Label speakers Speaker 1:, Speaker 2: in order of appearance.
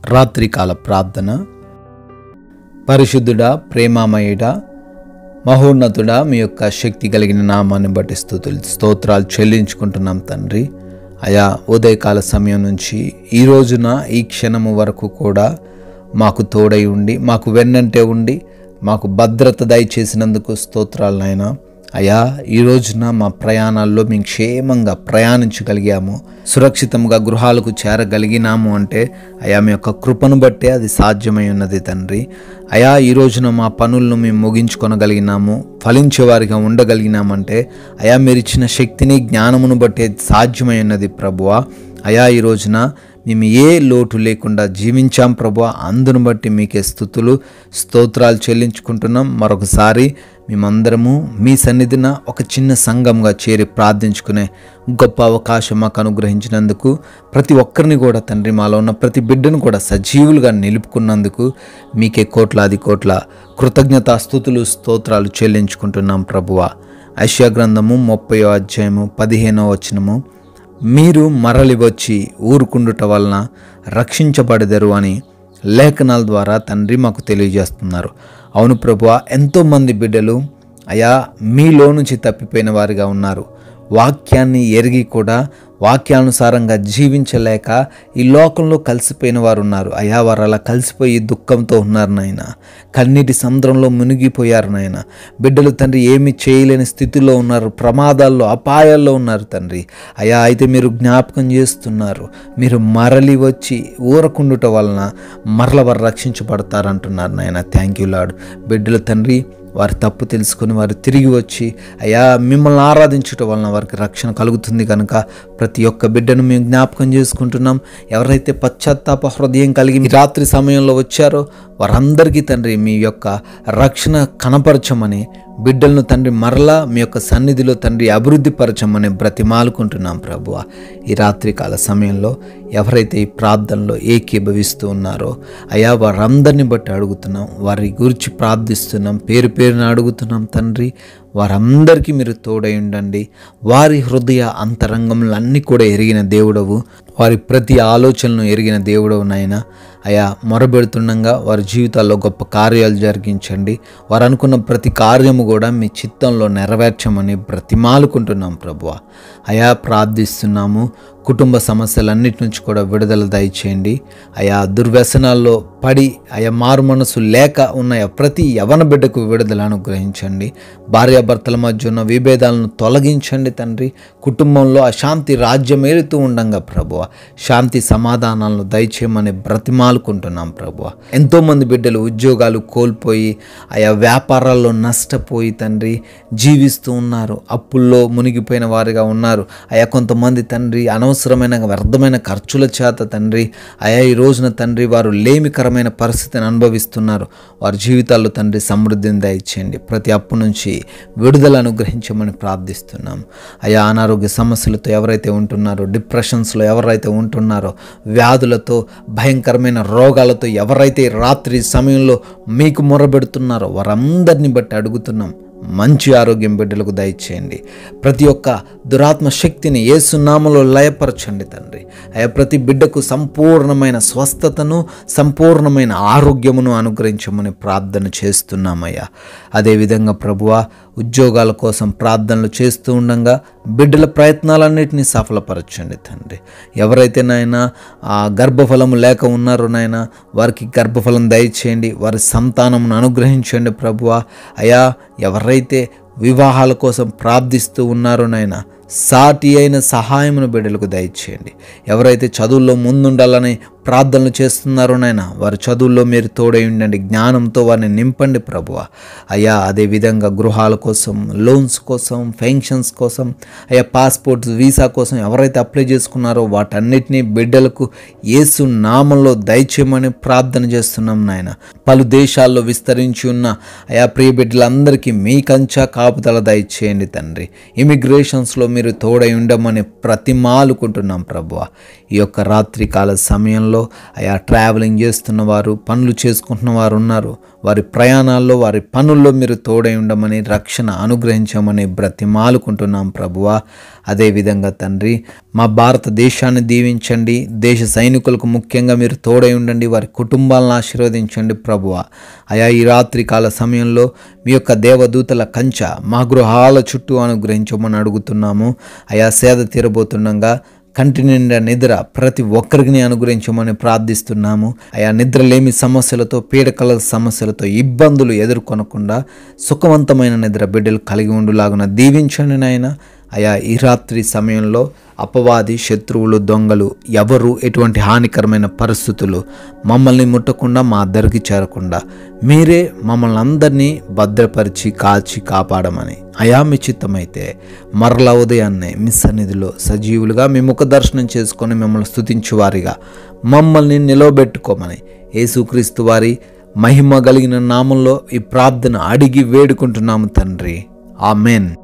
Speaker 1: రాత్రికాల ప్రార్థన పరిశుద్ధుడా ప్రేమామయుడా మహోన్నతుడా మీ యొక్క శక్తి కలిగిన నామాన్ని బట్టి స్థుతులు స్తోత్రాలు చెల్లించుకుంటున్నాం తండ్రి అయా ఉదయకాల సమయం నుంచి ఈ రోజున ఈ క్షణము వరకు కూడా మాకు తోడై ఉండి మాకు వెన్నంటే ఉండి మాకు భద్రత దయచేసినందుకు స్తోత్రాలు నాయనా అయా ఈ రోజున మా ప్రయాణాల్లో మేము క్షేమంగా ప్రయాణించగలిగాము సురక్షితంగా గృహాలకు చేరగలిగినాము అంటే అయా మీ యొక్క కృపను బట్టే అది సాధ్యమై ఉన్నది తండ్రి అయా ఈ రోజున మా పనులను మేము ముగించుకొనగలిగినాము ఫలించేవారిగా ఉండగలిగినామంటే అయా మీరు ఇచ్చిన శక్తిని జ్ఞానమును బట్టే సాధ్యమై ఉన్నది ప్రభువా అయా ఈ రోజున మేము ఏ లోటు లేకుండా జీవించాం ప్రభు అందును బట్టి మీకే స్థుతులు స్తోత్రాలు చెల్లించుకుంటున్నాం మరొకసారి మేమందరము మీ సన్నిధిన ఒక చిన్న సంఘంగా చేరి ప్రార్థించుకునే గొప్ప అవకాశం మాకు అనుగ్రహించినందుకు ప్రతి ఒక్కరిని కూడా తండ్రి మాలో ఉన్న ప్రతి బిడ్డను కూడా సజీవులుగా నిలుపుకున్నందుకు మీకే కోట్లాది కోట్ల కృతజ్ఞతాస్థుతులు స్తోత్రాలు చెల్లించుకుంటున్నాం ప్రభువ ఐశ్యా గ్రంథము ముప్పై అధ్యాయము పదిహేనో వచనము మీరు మరలి వచ్చి ఊరుకుండుట వలన రక్షించబడదరు అని లేఖనాల ద్వారా తండ్రి మాకు తెలియజేస్తున్నారు అవును ప్రభువ ఎంతోమంది బిడ్డలు అయా మీలో నుంచి తప్పిపోయిన వారిగా ఉన్నారు వాక్యాన్ని ఎరిగి కూడా వాక్యానుసారంగా జీవించలేక ఈ లోకంలో కలిసిపోయిన వారు ఉన్నారు అయా వారు అలా కలిసిపోయి దుఃఖంతో ఉన్నారు నాయన కన్నీటి సముద్రంలో మునిగిపోయారు నాయన బిడ్డలు తండ్రి ఏమి చేయలేని స్థితిలో ఉన్నారు ప్రమాదాల్లో అపాయాల్లో ఉన్నారు తండ్రి అయా అయితే మీరు జ్ఞాపకం చేస్తున్నారు మీరు మరలి వచ్చి ఊరకుండుట వలన మరల వారు రక్షించబడతారంటున్నారు నాయన థ్యాంక్ యూ లాడ్ బిడ్డలు తండ్రి వారి తప్పు తెలుసుకుని వారు తిరిగి వచ్చి అయ్యా మిమ్మల్ని ఆరాధించటం వలన వారికి రక్షణ కలుగుతుంది కనుక ప్రతి ఒక్క బిడ్డను మేము జ్ఞాపకం చేసుకుంటున్నాం ఎవరైతే పశ్చాత్తాప హృదయం కలిగి ఈ రాత్రి సమయంలో వచ్చారో వారందరికీ తండ్రి మీ యొక్క రక్షణ కనపరచమని బిడ్డలను తండ్రి మరలా మీ యొక్క సన్నిధిలో తండ్రి అభివృద్ధి పరచమని బ్రతిమాలుకుంటున్నాం ప్రభువ ఈ రాత్రికాల సమయంలో ఎవరైతే ఈ ప్రార్థనలో ఏకీభవిస్తూ ఉన్నారో అయా వారందరిని బట్టి అడుగుతున్నాం వారి గురించి ప్రార్థిస్తున్నాం పేరు పేరున అడుగుతున్నాం తండ్రి వారందరికీ మీరు తోడై ఉండండి వారి హృదయ అంతరంగములన్నీ కూడా ఎరిగిన దేవుడవు వారి ప్రతి ఆలోచనను ఎరిగిన దేవుడవు నాయన అయా మొరబెడుతుండగా వారి జీవితాల్లో గొప్ప కార్యాలు జరిగించండి వారు అనుకున్న ప్రతి కార్యము కూడా మీ చిత్తంలో నెరవేర్చమని బ్రతిమాలుకుంటున్నాం ప్రభువ అయా ప్రార్థిస్తున్నాము కుటుంబ సమస్యలన్నిటి నుంచి కూడా విడుదల దయచేయండి అయా దుర్వ్యసనాల్లో పడి అయా మారు మనసు లేక ఉన్న ప్రతి యవన బిడ్డకు విడుదల అనుగ్రహించండి భార్యాభర్తల మధ్య ఉన్న విభేదాలను తొలగించండి తండ్రి కుటుంబంలో అశాంతి రాజ్యమేలుతూ ఉండంగా ప్రభువ శాంతి సమాధానాలను దయచేయమని బ్రతిమాలుకుంటున్నాం ప్రభువ ఎంతోమంది బిడ్డలు ఉద్యోగాలు కోల్పోయి ఆయా వ్యాపారాల్లో నష్టపోయి తండ్రి జీవిస్తూ ఉన్నారు అప్పుల్లో మునిగిపోయిన వారిగా ఉన్నారు అయా కొంతమంది తండ్రి అనవసరమైన వ్యర్థమైన ఖర్చుల చేత తండ్రి అయా ఈ రోజున తండ్రి వారు లేమికరమైన పరిస్థితిని అనుభవిస్తున్నారు వారి జీవితాల్లో తండ్రి సమృద్ధిని దయచేయండి ప్రతి అప్పు నుంచి విడుదల అనుగ్రహించమని ప్రార్థిస్తున్నాం అయా అనారోగ్య సమస్యలతో ఎవరైతే ఉంటున్నారో డిప్రెషన్స్లో ఎవరైతే ఉంటున్నారో వ్యాధులతో భయంకరమైన రోగాలతో ఎవరైతే ఈ రాత్రి సమయంలో మీకు మొరబెడుతున్నారో వారందరిని బట్టి అడుగుతున్నాం మంచి ఆరోగ్యం బిడ్డలకు దయచేయండి ప్రతి ఒక్క దురాత్మ శక్తిని ఏసునామలో లయపరచండి తండ్రి అయ్యా ప్రతి బిడ్డకు సంపూర్ణమైన స్వస్థతను సంపూర్ణమైన ఆరోగ్యమును అనుగ్రహించమని ప్రార్థన చేస్తున్నామయ్యా అదేవిధంగా ప్రభువ ఉద్యోగాల కోసం ప్రార్థనలు చేస్తూ ఉండగా బిడ్డల ప్రయత్నాలన్నింటినీ సఫలపరచండి తండ్రి ఎవరైతే నాయన ఆ గర్భఫలము లేక ఉన్నారో నాయన వారికి గర్భఫలం దయచేయండి వారి సంతానమును అనుగ్రహించండి ప్రభువ అయా ఎవరైతే వివాహాల కోసం ప్రార్థిస్తూ ఉన్నారో నాయన సాటి అయిన సహాయమును బిడ్డలకు దయచేయండి ఎవరైతే చదువుల్లో ముందుండాలని ప్రార్థనలు చేస్తున్నారో నాయన వారి చదువుల్లో మీరు తోడై ఉండండి జ్ఞానంతో వారిని నింపండి ప్రభువ అయ్యా అదేవిధంగా గృహాల కోసం లోన్స్ కోసం పెన్షన్స్ కోసం అయ్యా పాస్పోర్ట్ వీసా కోసం ఎవరైతే అప్లై చేసుకున్నారో వాటన్నిటినీ బిడ్డలకు యేసు నామంలో దయచేయమని ప్రార్థన చేస్తున్నాం నాయన పలు దేశాల్లో విస్తరించి ఉన్న అయా ప్రియ బిడ్డలందరికీ మీ కంచా కాపుదల దయచేయండి తండ్రి ఇమిగ్రేషన్స్లో మీరు తోడై ఉండమని ప్రతిమాలుకుంటున్నాం ప్రభువ ఈ యొక్క రాత్రికాల సమయంలో అయా ట్రావెలింగ్ చేస్తున్న వారు పనులు చేసుకుంటున్న వారు ఉన్నారు వారి ప్రయాణాల్లో వారి పనుల్లో మీరు తోడై ఉండమని రక్షణ అనుగ్రహించమని బ్రతిమాలుకుంటున్నాం ప్రభువా అదేవిధంగా తండ్రి మా భారతదేశాన్ని దీవించండి దేశ సైనికులకు ముఖ్యంగా మీరు తోడై ఉండండి వారి కుటుంబాలను ఆశీర్వదించండి ప్రభువ అయా ఈ రాత్రి కాల సమయంలో మీ యొక్క దేవదూతల కంచ మా గృహాల చుట్టూ అనుగ్రహించమని అడుగుతున్నాము అయా సేద తీరబోతుండగా కంటి నిండా నిద్ర ప్రతి ఒక్కరికి అనుగ్రహించమని ప్రార్థిస్తున్నాము అయా నిద్రలేమి సమస్యలతో పీడకల సమస్యలతో ఇబ్బందులు ఎదుర్కొనకుండా సుఖవంతమైన నిద్ర బిడ్డలు కలిగి ఉండులాగున దీవించండి నాయన అయా ఈ రాత్రి సమయంలో అపవాది శత్రువులు దొంగలు ఎవరు ఎటువంటి హానికరమైన పరిస్థితులు మమ్మల్ని ముట్టకుండా మా దగ్గరికి చేరకుండా మీరే మమ్మల్ని అందరినీ భద్రపరిచి కాచి కాపాడమని అయా మీ చిత్తమైతే మరల ఉదయాన్నే మీ సన్నిధిలో సజీవులుగా మీ ముఖ దర్శనం చేసుకొని మిమ్మల్ని స్తుతించువారిగా మమ్మల్ని నిలవబెట్టుకోమని యేసుక్రీస్తు వారి మహిమ కలిగిన నామంలో ఈ ప్రార్థన అడిగి వేడుకుంటున్నాము తండ్రి ఆమెన్